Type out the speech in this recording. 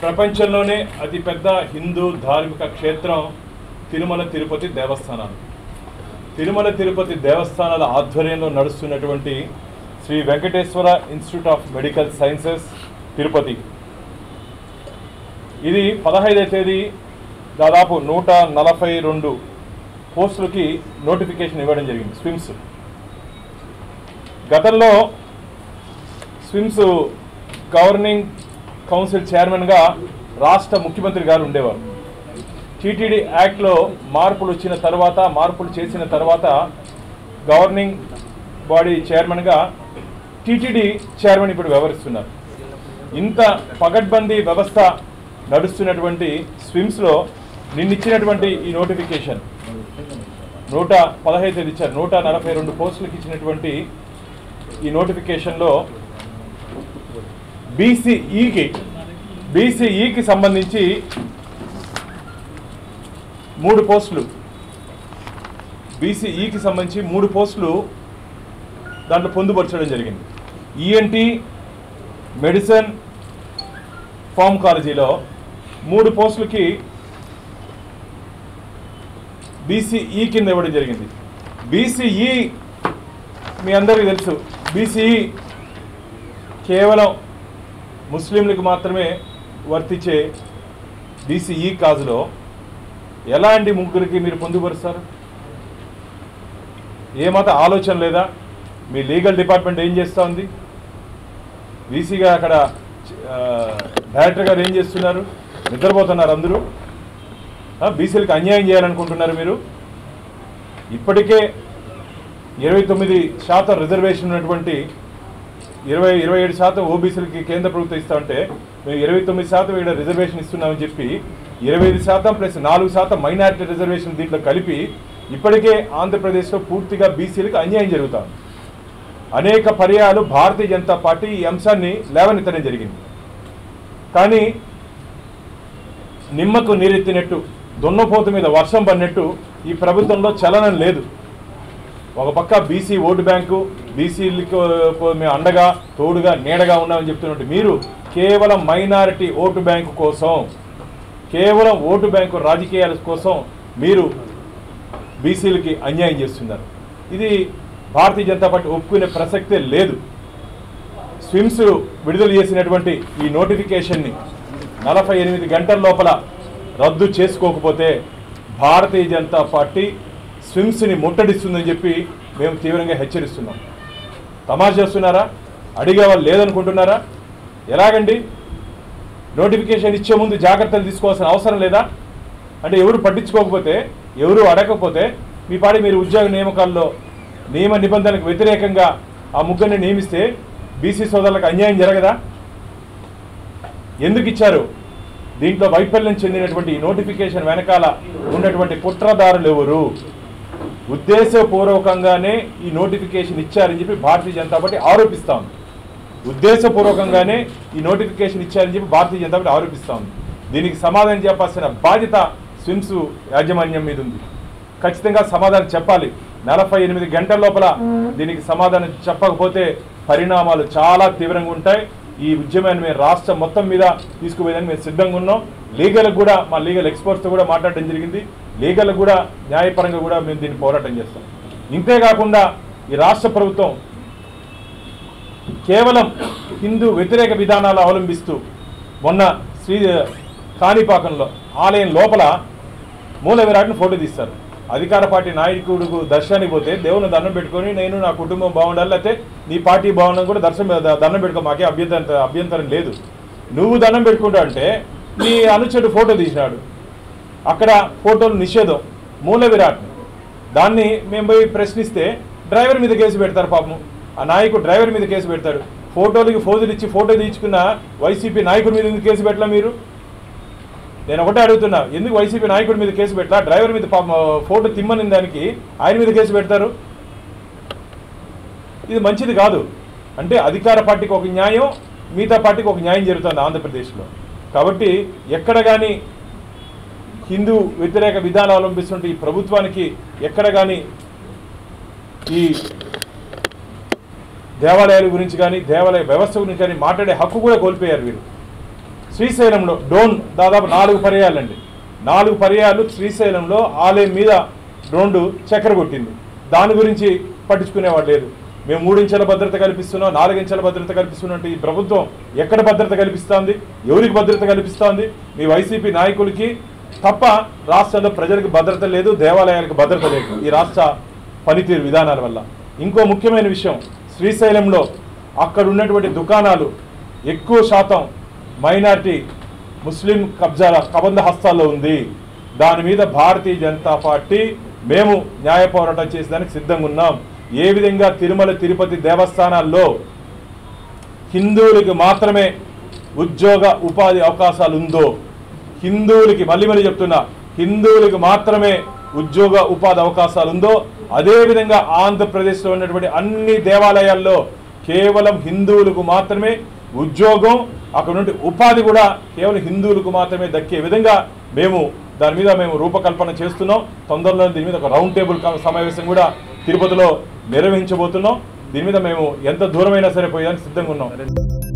ప్రపంచంలోనే అతిపెద్ద హిందూ ధార్మిక క్షేత్రం తిరుమల తిరుపతి దేవస్థానాలు తిరుమల తిరుపతి దేవస్థానాల ఆధ్వర్యంలో నడుస్తున్నటువంటి Shri Venkateswara institute of medical sciences Tirupati ఇది పదహైదవ తేదీ దాదాపు నూట నలభై రెండు పోస్టులకి నోటిఫికేషన్ ఇవ్వడం జరిగింది స్విమ్స్ గతంలో స్విమ్స్ గవర్నింగ్ కౌన్సిల్ చైర్మన్గా రాష్ట్ర ముఖ్యమంత్రి గారు ఉండేవారు టీటీడీ యాక్ట్లో మార్పులు వచ్చిన తర్వాత మార్పులు చేసిన తర్వాత గవర్నింగ్ బాడీ చైర్మన్గా టీటీడీ చైర్మన్ ఇప్పుడు వ్యవహరిస్తున్నారు ఇంత పగడ్బందీ వ్యవస్థ నడుస్తున్నటువంటి స్విమ్స్లో నిన్నిచ్చినటువంటి ఈ నోటిఫికేషన్ నూట పదహైదు తేదీ ఇచ్చారు నూట నలభై రెండు పోస్టులకు ఇచ్చినటువంటి ఈ నోటిఫికేషన్లో బీసీఈకి బీసీఈకి సంబంధించి మూడు పోస్టులు బీసీఈకి సంబంధించి మూడు పోస్టులు దాంట్లో పొందుపరచడం జరిగింది ఈఎన్టీ మెడిసిన్ ఫార్మకాలజీలో మూడు పోస్టులకి బీసీఈ కింద ఇవ్వడం జరిగింది బీసీఈ మీ అందరికీ తెలుసు బీసీఈ కేవలం ముస్లింలకు మాత్రమే వర్తించే బీసీఈ కాజులో ఎలాంటి ముగ్గురికి మీరు పొందుపరుస్తారు ఏమాత్రం ఆలోచన లేదా మీ లీగల్ డిపార్ట్మెంట్ ఏం చేస్తూ ఉంది వీసీగా అక్కడ ఆ, డైరెక్టర్ గారు ఏం చేస్తున్నారు నిద్రపోతున్నారు అందరూ బీసీలకు అన్యాయం చేయాలనుకుంటున్నారు మీరు ఇప్పటికే ఇరవై తొమ్మిది శాతం రిజర్వేషన్ ఉన్నటువంటి ఇరవై ఇరవై ఏడు శాతం ఓబీసీలకి కేంద్ర ప్రభుత్వం ఇస్తా ఉంటే మేము ఇరవై తొమ్మిది శాతం ఇక్కడ రిజర్వేషన్ ఇస్తున్నామని చెప్పి ఇరవై ఐదు శాతం ప్లస్ నాలుగు శాతం మైనారిటీ రిజర్వేషన్ దీంట్లో కలిపి ఇప్పటికే ఆంధ్రప్రదేశ్లో పూర్తిగా బీసీలకు అన్యాయం జరుగుతాం అనేక పర్యాయాలు భారతీయ జనతా పార్టీ ఈ అంశాన్ని లేవనెత్తడం జరిగింది కానీ నిమ్మకు నీరెత్తినట్టు దున్నపోతు మీద వర్షం పడినట్టు ఈ ప్రభుత్వంలో చలనం లేదు ఒక పక్క బీసీ ఓటు బ్యాంకు బీసీలకు మేము అండగా తోడుగా నీడగా ఉన్నామని చెప్తున్నట్టు మీరు కేవలం మైనారిటీ ఓటు బ్యాంకు కోసం కేవలం ఓటు బ్యాంకు రాజకీయాల కోసం మీరు బీసీలకి అన్యాయం చేస్తున్నారు ఇది భారతీయ జనతా పార్టీ ఒప్పుకునే ప్రసక్తే లేదు స్విమ్స్ విడుదల చేసినటువంటి ఈ నోటిఫికేషన్ని నలభై ఎనిమిది గంటల లోపల రద్దు చేసుకోకపోతే భారతీయ జనతా పార్టీ స్విమ్స్ని ముట్టడిస్తుందని చెప్పి మేము తీవ్రంగా హెచ్చరిస్తున్నాం తమాషా చేస్తున్నారా అడిగే వాళ్ళు లేదనుకుంటున్నారా ఎలాగండి నోటిఫికేషన్ ఇచ్చే ముందు జాగ్రత్తలు తీసుకోవాల్సిన అవసరం లేదా అంటే ఎవరు పట్టించుకోకపోతే ఎవరు అడగకపోతే మీ పాడి మీరు ఉద్యోగ నియామకాల్లో నియమ నిబంధనలకు వ్యతిరేకంగా ఆ ముగ్గురిని నియమిస్తే బీసీ సోదరులకు అన్యాయం జరగదా ఎందుకు ఇచ్చారు దీంట్లో వైఫల్యం చెందినటువంటి ఈ నోటిఫికేషన్ వెనకాల ఉన్నటువంటి కుట్రదారులు ఎవరు ఉద్దేశపూర్వకంగానే ఈ నోటిఫికేషన్ ఇచ్చారని చెప్పి భారతీయ జనతా పార్టీ ఆరోపిస్తా ఉంది ఉద్దేశపూర్వకంగానే ఈ నోటిఫికేషన్ ఇచ్చారని చెప్పి భారతీయ జనతా పార్టీ ఆరోపిస్తా ఉంది దీనికి సమాధానం చెప్పాల్సిన బాధ్యత స్విమ్స్ యాజమాన్యం మీద ఉంది ఖచ్చితంగా సమాధానం చెప్పాలి నలభై ఎనిమిది గంటల లోపల దీనికి సమాధానం చెప్పకపోతే పరిణామాలు చాలా తీవ్రంగా ఉంటాయి ఈ ఉద్యమాన్ని మేము రాష్ట్రం మొత్తం మీద తీసుకుపోయేదానికి మేము సిద్ధంగా ఉన్నాం లీగల్ కూడా మా లీగల్ ఎక్స్పర్ట్స్తో కూడా మాట్లాడడం జరిగింది లీగల్ కూడా న్యాయపరంగా కూడా మేము దీన్ని పోరాటం చేస్తాం ఇంతేకాకుండా ఈ రాష్ట్ర ప్రభుత్వం కేవలం హిందూ వ్యతిరేక విధానాలు అవలంబిస్తూ మొన్న శ్రీ కాణిపాకంలో ఆలయం లోపల మూల విరాట్ని ఫోటో తీస్తారు అధికార పార్టీ నాయకుడుకు దర్శనానికి పోతే దేవుని దండం పెట్టుకొని నేను నా కుటుంబం బాగుండాలి లేకపోతే నీ పార్టీ బాగుండాలని కూడా దర్శనం దండం పెట్టుకో మాకే అభ్యంతరం అభ్యంతరం లేదు నువ్వు దండం పెట్టుకుంటా అంటే నీ అనుచరుడు ఫోటో తీసినాడు అక్కడ ఫోటోలు నిషేధం మూల విరాట్ని దాన్ని మేము పోయి ప్రశ్నిస్తే డ్రైవర్ మీద కేసు పెడతారు పాపం ఆ నాయకుడు డ్రైవర్ మీద కేసు పెడతాడు ఫోటోలకి ఫోజులు ఇచ్చి ఫోటో తీయించుకున్న వైసీపీ నాయకుడి మీద ఎందుకు కేసు పెట్టలా మీరు నేను ఒకటే అడుగుతున్నా ఎందుకు వైసీపీ నాయకుడి మీద కేసు పెట్టలా డ్రైవర్ మీద పాపం ఫోటో తిమ్మని దానికి ఆయన మీద కేసు పెడతారు ఇది మంచిది కాదు అంటే అధికార పార్టీకి ఒక న్యాయం మిగతా పార్టీకి ఒక న్యాయం జరుగుతుంది ఆంధ్రప్రదేశ్లో కాబట్టి ఎక్కడ కానీ హిందూ వ్యతిరేక విధానం అవలంబిస్తుంటే ఈ ప్రభుత్వానికి ఎక్కడ కానీ ఈ దేవాలయాల గురించి కానీ దేవాలయ వ్యవస్థ గురించి కానీ మాట్లాడే హక్కు కూడా కోల్పోయారు వీరు శ్రీశైలంలో డ్రోన్ దాదాపు నాలుగు పర్యాయాలండి నాలుగు పర్యాయాలు శ్రీశైలంలో ఆలయం మీద డ్రోన్ చక్కెర కొట్టింది దాని గురించి పట్టించుకునేవాడు లేదు మేము మూడించెల భద్రత కల్పిస్తున్నాం నాలుగించెల భద్రత కల్పిస్తున్నాం ఈ ప్రభుత్వం ఎక్కడ భద్రత కల్పిస్తోంది ఎవరికి భద్రత కల్పిస్తోంది మీ వైసీపీ నాయకులకి తప్ప రాష్ట్రంలో ప్రజలకు భద్రత లేదు దేవాలయాలకు భద్రత లేదు ఈ రాష్ట్ర పనితీరు విధానాల వల్ల ఇంకో ముఖ్యమైన విషయం శ్రీశైలంలో అక్కడ ఉన్నటువంటి దుకాణాలు ఎక్కువ శాతం మైనార్టీ ముస్లిం కబ్జాల కబంధ హస్తాల్లో ఉంది దాని మీద భారతీయ జనతా పార్టీ మేము న్యాయ పోరాటం చేసేదానికి సిద్ధంగా ఉన్నాం ఏ విధంగా తిరుమల తిరుపతి దేవస్థానాల్లో హిందువులకి మాత్రమే ఉద్యోగ ఉపాధి అవకాశాలు ఉందో హిందువులకి మళ్ళీ మళ్ళీ చెప్తున్నా హిందువులకి మాత్రమే ఉద్యోగ ఉపాధి అవకాశాలు ఉందో అదేవిధంగా ఆంధ్రప్రదేశ్లో ఉన్నటువంటి అన్ని దేవాలయాల్లో కేవలం హిందువులకు మాత్రమే ఉద్యోగం అక్కడ నుండి ఉపాధి కూడా కేవలం హిందువులకు మాత్రమే దక్కే విధంగా మేము దాని మీద మేము రూపకల్పన చేస్తున్నాం తొందరలో దీని మీద ఒక రౌండ్ టేబుల్ క- సమావేశం కూడా తిరుపతిలో నిర్వహించబోతున్నాం దీని మీద మేము ఎంత దూరమైనా సరే పోయేదానికి సిద్ధంగా ఉన్నాం